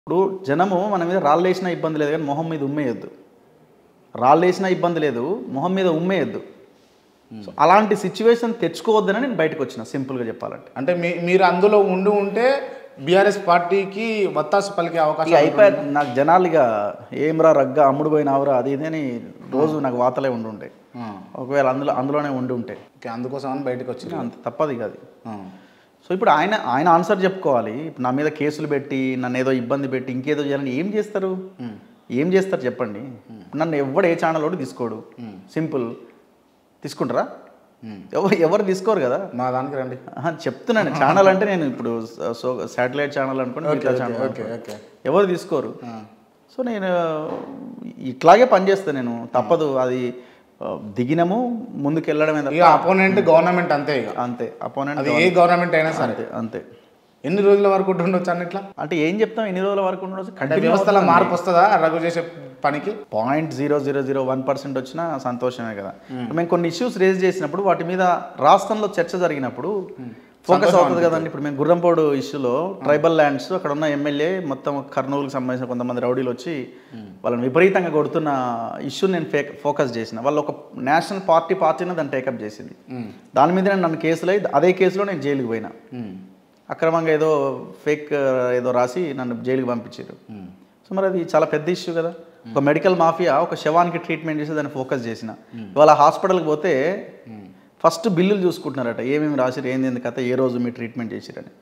ఇప్పుడు జనము మన మీద రాళ్ళేసినా ఇబ్బంది లేదు కానీ మొహం మీద ఉమ్మేయద్దు రాళ్ళేసినా ఇబ్బంది లేదు మొహం మీద ఉమ్మేయద్దు సో అలాంటి సిచ్యువేషన్ తెచ్చుకోవద్దని నేను బయటకు వచ్చిన సింపుల్గా చెప్పాలంటే అంటే మీ మీరు అందులో ఉండి ఉంటే బీఆర్ఎస్ పార్టీకి వత్తాసు పలికే ఇక అవకాశం అయిపోయి నాకు జనాలు ఇక ఏమ్రా రగ్గా అమ్ముడు పోయినావురా అది ఇది అని రోజు నాకు వాతలే ఉండి ఉండే ఆ, ఒకవేళ అందులో అందులోనే ఉండి ఉంటే ఓకే అందుకోసం అని బయటకు వచ్చి అంత తప్పదు ఇక అది సో ఇప్పుడు ఆయన ఆయన ఆన్సర్ చెప్పుకోవాలి ఇప్పుడు నా మీద కేసులు పెట్టి నన్ను ఏదో ఇబ్బంది పెట్టి ఇంకేదో చేయాలని ఏం చేస్తారు ఏం చేస్తారు చెప్పండి నన్ను ఎవడు ఏ ఛానల్ ఒకటి తీసుకోడు సింపుల్ తీసుకుంటారా ఎవరు ఎవరు తీసుకోరు కదా మా దానికి రండి ఆహా, చెప్తున్నాను ఛానల్ అంటే నేను ఇప్పుడు సో శాటిలైట్ ఛానల్ అనుకోండి మిగతా ఛానల్ ఓకే ఓకే ఎవరు తీసుకోరు సో నేను ఇట్లాగే పనిచేస్తాను నేను తప్పదు అది ఆ, దిగినము ముందుకు వెళ్ళడమే తప్ప ఇక అపోనెంట్ గవర్నమెంట్ అంతే ఇక అంతే అపోనెంట్ అది ఏ గవర్నమెంట్ అయినా సరే అంతే అంతే ఎన్ని రోజుల వరకు ఉండొచ్చు అన్నిట్లా అంటే ఏం చెప్తాం ఎన్ని రోజుల వరకు ఉండొచ్చు అంటే వ్యవస్థల మార్పు వస్తుందా రఘు చేసే పనికి point zero zero zero one percent వచ్చినా సంతోషమే కదా మేము కొన్ని ఇష్యూస్ రేజ్ చేసినప్పుడు వాటి మీద రాష్ట్రంలో చర్చ జరిగినప్పుడు ఫోకస్ అవుతుంది కదండి ఇప్పుడు మేము గుర్రంపోడు ఇష్యూలో ట్రైబల్ ల్యాండ్స్ అక్కడ ఉన్న ఎమ్మెల్యే మొత్తం కర్నూలుకి సంబంధించిన కొంతమంది రౌడీలు వచ్చి వాళ్ళని విపరీతంగా కొడుతున్న ఇష్యూ నేను ఫేక్ ఫోకస్ చేసిన వాళ్ళు ఒక నేషనల్ పార్టీ పార్టీని దాన్ని టేకప్ చేసింది దాని మీద నన్ను కేసులు అయి అదే కేసులో నేను జైలుకి పోయినా అక్రమంగా ఏదో ఫేక్ ఏదో రాసి నన్ను జైలుకి పంపించారు సో మరి అది చాలా పెద్ద ఇష్యూ కదా ఒక మెడికల్ మాఫియా ఒక శవానికి ట్రీట్మెంట్ చేసి దాన్ని ఫోకస్ చేసిన ఇవాళ హాస్పిటల్కి పోతే ఫస్ట్ బిల్లులు చూసుకుంటున్నారట ఏమేమి రాసిరు ఏంది ఏంది కథ ఏ రోజు మీరు ట్రీట్మెంట్ చేసిరని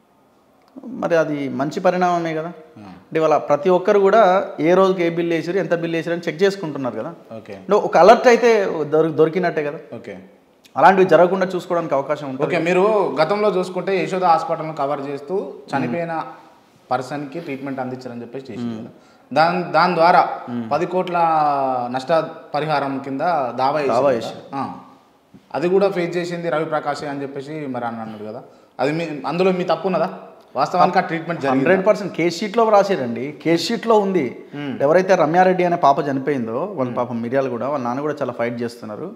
మరి అది మంచి పరిణామమే కదా అంటే ఇవాళ ప్రతి ఒక్కరు కూడా ఏ రోజుకి ఏ బిల్లు వేసారు ఎంత బిల్లు వేసారు అని చెక్ చేసుకుంటున్నారు కదా ఓకే అంటే ఒక అలర్ట్ అయితే దొరి దొరికినట్టే కదా ఓకే అలాంటివి జరగకుండా చూసుకోవడానికి అవకాశం ఉంటుంది ఓకే మీరు గతంలో చూసుకుంటే యశోద హాస్పిటల్ను కవర్ చేస్తూ చనిపోయిన పర్సన్కి ట్రీట్మెంట్ అందించారని చెప్పేసి చేసింది కదా దాని దాని ద్వారా పది కోట్ల నష్ట పరిహారం కింద దావా దావా వేసింది కదా? ఆ. అది కూడా ఫేస్ చేసింది రవి ప్రకాష్ అని చెప్పేసి మరి అని అన్నాడు కదా అది మీ అందులో మీ తప్పు ఉన్నదా వాస్తవానికి ఆ ట్రీట్మెంట్ జరిగింది హండ్రెడ్ పర్సెంట్ కేస్ షీట్లో రాశారండి కేస్ షీట్లో ఉంది ఎవరైతే రమ్యారెడ్డి అనే పాప చనిపోయిందో వాళ్ళ పాప మిరియాలు కూడా వాళ్ళ నాన్న కూడా చాలా ఫైట్ చేస్తున్నారు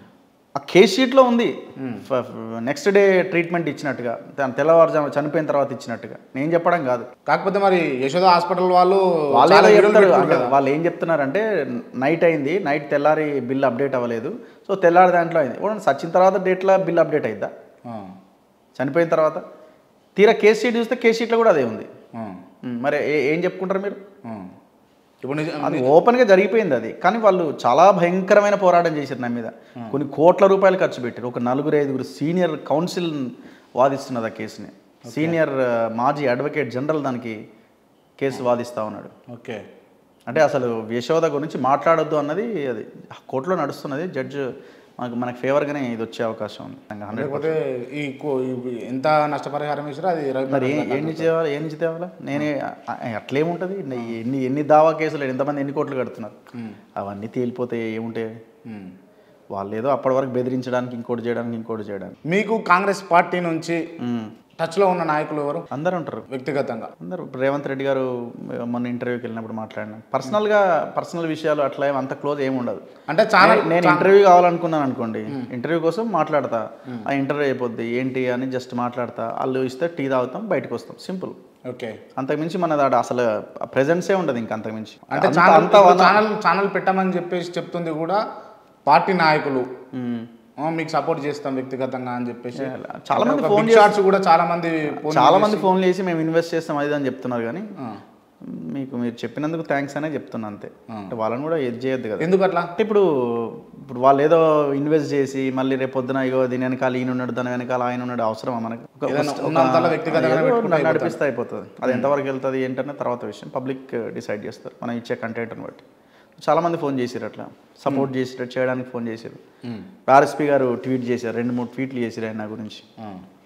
ఆ కేస్ షీట్లో ఉంది నెక్స్ట్ డే ట్రీట్మెంట్ ఇచ్చినట్టుగా తన తెల్లవారుజాము చనిపోయిన తర్వాత ఇచ్చినట్టుగా నేను చెప్పడం కాదు కాకపోతే మరి యశోద హాస్పిటల్ వాళ్ళు వాళ్ళు చాలా ఏదో వీడియోలు చెప్తారు పెట్టుకున్నారు అంటే కదా. వాళ్ళు ఏం చెప్తున్నారంటే నైట్ అయింది నైట్ తెల్లారి బిల్ అప్డేట్ అవ్వలేదు సో తెల్లారి దాంట్లో అయింది ఓ, సచిన తర్వాత డేట్లో బిల్ అప్డేట్ అయిద్దా ఆ. చనిపోయిన తర్వాత తీరా కేస్ షీట్ చూస్తే కేస్ షీట్లో కూడా అదే ఉంది ఆ. ఉమ్, మరి ఏ- ఏం చెప్పుకుంటారు మీరు ఆ. ఇప్పుడు నిజం అది ఓపెన్గా జరిగిపోయింది అది కానీ వాళ్ళు చాలా భయంకరమైన పోరాటం చేశారు నా మీద కొన్ని కోట్ల రూపాయలు ఖర్చు పెట్టారు ఒక నలుగురు ఐదుగురు సీనియర్ కౌన్సిల్ వాదిస్తున్నది ఆ కేసుని సీనియర్ ఆ, మాజీ అడ్వకేట్ జనరల్ దానికి కేసు వాదిస్తా ఉన్నాడు ఓకే అంటే అసలు యశోద గురించి మాట్లాడొద్దు అన్నది అది కోర్టులో నడుస్తున్నది జడ్జ్ మనకు మనకు ఫేవర్గానే ఇది వచ్చే అవకాశం ఉంది హండ్రెడ్ లేకపోతే ఈ కో- ఈ ఎంత నష్టపరిహారం వేసారో అది రవి మరి ఏ- ఏం నుంచి తేవాలి ఏం నుంచి తేవాలా నేనే అ- అట్లేముంటుంది ఎన్ని ఎన్ని దావా కేసులు ఎంతమంది ఎన్ని కోట్లు కడుతున్నారు అవన్నీ తేలిపోతే ఏముంటాయి ఉమ్. వాళ్ళు ఏదో అప్పటి వరకు బెదిరించడానికి ఇంకోటి చేయడానికి ఇంకోటి చేయడానికి మీకు కాంగ్రెస్ పార్టీ నుంచి ఉమ్. టచ్లో ఉన్న నాయకులు ఎవరు అందరూ ఉంటారు వ్యక్తిగతంగా అందరూ ఇప్పుడు రేవంత్ రెడ్డి గారు మొన్న ఇంటర్వ్యూకి వెళ్ళినప్పుడు మాట్లాడినాం పర్సనల్గా పర్సనల్ విషయాలు అట్లా ఏం అంత క్లోజ్ ఏమి ఉండదు అంటే చాలా నేను- నేను ఇంటర్వ్యూ కావాలనుకున్నాను అనుకోండి ఇంటర్వ్యూ కోసం మాట్లాడతా ఆ ఇంటర్వ్యూ అయిపోద్ది ఏంటి అని జస్ట్ మాట్లాడతా వాళ్ళు ఇస్తే టీ తాగుతాం బయటకు వస్తాం సింపుల్ ఓకే అంతకుమించి మన దాడ అసలు ప్రెజెన్సే ఉండదు ఇంకా అంతకుమించి అంటే అంత- ఛానల్ అంత ఇప్పుడు వన- ఛానల్ ఛానల్ పెట్టమని చెప్పేసి చెప్తుంది కూడా పార్టీ నాయకులు ఉమ్. ఆ, మీకు సపోర్ట్ చేస్తాం వ్యక్తిగతంగా అని చెప్పేసి చాలా మంది ఒక ఫోన్ big shots కూడా చాలా మంది ఫోన్ చాలా మంది ఫోన్లు చేసి మేము ఇన్వెస్ట్ చేస్తాం అది ఇది అని చెప్తున్నారు కానీ ఆ. మీకు మీరు చెప్పినందుకు థ్యాంక్స్ అనే చెప్తున్నా అంతే అంటే వాళ్ళని కూడా ఇది చేయొద్దు కదా ఎందుకు అట్లా అంటే ఇప్పుడు ఇప్పుడు వాళ్ళు ఏదో ఇన్వెస్ట్ చేసి మళ్ళీ రేపు పొద్దున ఇగో దీని వెనకాల ఈయన ఉన్నాడు దాని వెనకాల ఆయన ఉన్నాడు అవసరమా మనకి ఒక- ఒక- ఏదైనా ఒక- ఉన్నంతలో వ్యక్తిగతంగా ఏదో పెట్టుకుంటే నన్ను నడిపిస్తే అయిపోతుంది అది ఎంతవరకు వెళ్తుంది ఏంటనే తర్వాత విషయం పబ్లిక్ డిసైడ్ చేస్తారు మనం ఇచ్చే కంటెంట్ని బట్టి చాలా మంది ఫోన్ చేసారు అట్లా సపోర్ట్ చేసి చేయడానికి ఫోన్ చేశారు ఆర్ఎస్పీ గారు ట్వీట్ చేశారు రెండు మూడు ట్వీట్లు చేశారు ఆయన నా గురించి ఆ.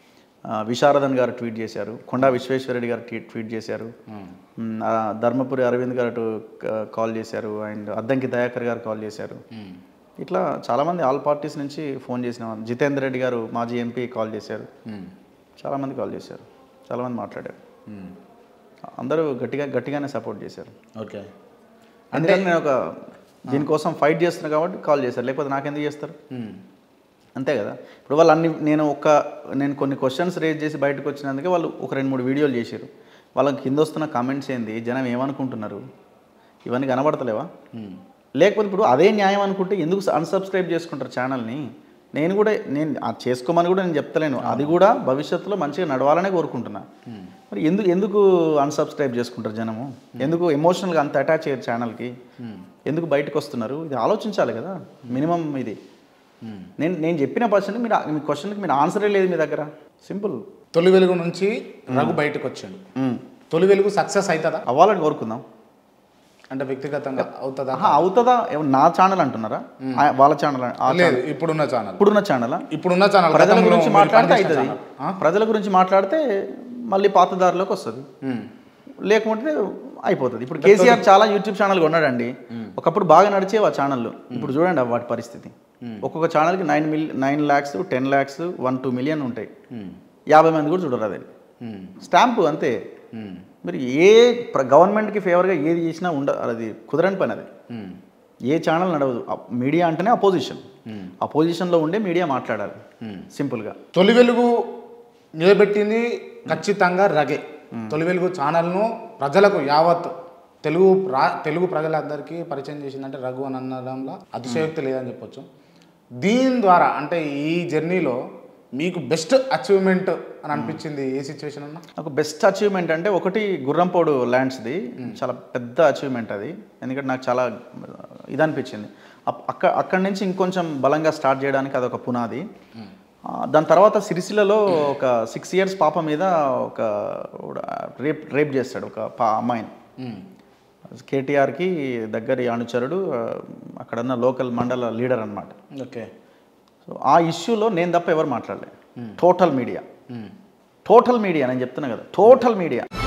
ఆ, విశారదన్ గారు ట్వీట్ చేశారు కొండా విశ్వేశ్వరరెడ్డి గారు ట్వీట్ ట్వీట్ చేశారు మ్, ఆ, ధర్మపురి అరవింద్ గారు అటు క- కాల్ చేశారు అండ్ అద్దంకి దయాకర్ గారు కాల్ చేశారు ఉమ్. ఇట్లా చాలామంది ఆల్ పార్టీస్ నుంచి ఫోన్ చేసిన వాళ్ళు. జితేందర్ రెడ్డి గారు మాజీ ఎంపీ కాల్ చేశారు ఉమ్. చాలామంది కాల్ చేశారు చాలామంది మాట్లాడారు ఉమ్. అందరూ గట్టిగా గట్టిగానే సపోర్ట్ చేశారు ఓకే అందుకని నేను ఒక దీనికోసం ఫైట్ చేస్తున్నా కాబట్టి కాల్ చేశారు లేకపోతే నాకెందుకు చేస్తారు ఉమ్. అంతే కదా ఇప్పుడు వాళ్ళు అన్ని నేను ఒక నేను కొన్ని క్వశ్చన్స్ రేజ్ చేసి బయటకు వచ్చినందుకే వాళ్ళు ఒక రెండు మూడు వీడియోలు చేశారు వాళ్ళకి కింద వస్తున్న కామెంట్స్ ఏంది జనం ఏమనుకుంటున్నారు ఇవన్నీ కనబడతలేవా ఉమ్. లేకపోతే ఇప్పుడు అదే న్యాయం అనుకుంటే ఎందుకు అన్సబ్స్క్రైబ్ చేసుకుంటారు ఛానల్ని నేను కూడా నేను అది చేసుకోమని కూడా నేను చెప్తలేను అది కూడా భవిష్యత్తులో మంచిగా నడవాలనే కోరుకుంటున్నా మరి ఎందుకు ఎందుకు అన్సబ్స్క్రైబ్ చేసుకుంటారు జనము ఎందుకు ఎమోషనల్గా అంత అటాచ్ అయ్యారు ఛానల్కి ఎందుకు బయటకు వస్తున్నారు ఇది ఆలోచించాలి కదా మినిమం ఇది ఉమ్. నేను నేను చెప్పిన పర్సన్ మీరు మీ క్వశ్చన్కి మీరు ఆన్సరే లేదు మీ దగ్గర సింపుల్ తొలి వెలుగు నుంచి రఘు బయటకు వచ్చాడు తొలి వెలుగు సక్సెస్ అవుతుందా అవ్వాలని కోరుకుందాం అంటే వ్యక్తిగతంగా అవుతుందా ఆహా, అవుతుందా ఏమన్నా నా ఛానల్ అంటున్నారా ఆ, వాళ్ళ ఛానల్ ఆ లేదు ఇప్పుడున్న ఛానల్ ఇప్పుడున్న ఛానలా ఇప్పుడున్న ఛానల్ ప్రజల గతంలో గురించి మీరు మాట్లాడితే పనిచేసిన అవుతుంది ఛానల్. ఆ? ప్రజల గురించి మాట్లాడితే మళ్ళీ పాత దారిలోకి వస్తుంది ఉమ్. లేకుంటే అయిపోతుంది ఇప్పుడు కేసీఆర్ చాలా యూట్యూబ్ ఛానల్ కొన్నాడండి ఒకప్పుడు బాగా నడిచేవి ఆ ఛానళ్ళు ఇప్పుడు చూడండి ఆ వాటి పరిస్థితి ఒక్కొక్క ఛానల్కి nine mil nine lakhs ten lakhs one two million ఉంటాయి ఉమ్. యాభై మంది కూడా చూడరు అది ఉమ్. స్టాంపు అంతే ఉమ్. మరి ఏ ప్ర- గవర్నమెంట్కి ఫేవర్గా ఏది చేసినా ఉండ అది కుదరని పని అది ఉమ్. ఏ ఛానల్ నడవదు అప్- మీడియా అంటేనే అపోజిషన్ ఉమ్. అపోజిషన్లో ఉండే మీడియా మాట్లాడాలి ఉమ్. సింపుల్గా తొలి వెలుగు నిలబెట్టింది ఖచ్చితంగా రగే తొలి వెలుగు ఛానల్ను ప్రజలకు యావత్ తెలుగు ప్రా తెలుగు ప్రజలందరికీ పరిచయం చేసిందంటే రఘు అని అనడంలో అతిశయోక్తి లేదని చెప్పొచ్చు దీని ద్వారా అంటే ఈ జర్నీలో మీకు బెస్ట్ అచీవ్మెంట్ అని అనిపించింది ఏ సిచ్యువేషన్ అన్నా నాకు బెస్ట్ అచీవ్మెంట్ అంటే ఒకటి గుర్రంపోడు ల్యాండ్స్ది చాలా పెద్ద అచీవ్మెంట్ అది ఎందుకంటే నాకు చాలా ఇది అనిపించింది అప్- అక్క అక్కడి నుంచి ఇంకొంచెం బలంగా స్టార్ట్ చేయడానికి అదొక పునాది ఆ, దాని తర్వాత సిరిసిల్లలో ఒక సిక్స్ ఇయర్స్ పాప మీద ఒక రేప్ రేప్ చేస్తాడు ఒక పా అమ్మాయిని ఉమ్. కేటీఆర్కి దగ్గరి అనుచరుడు ఆ, అక్కడున్న లోకల్ మండల లీడర్ అన్నమాట ఓకే సో ఆ ఇష్యూలో నేను తప్ప ఎవరు మాట్లాడలేదు టోటల్ మీడియా ఉమ్. టోటల్ మీడియా నేను చెప్తున్నా కదా టోటల్ మీడియా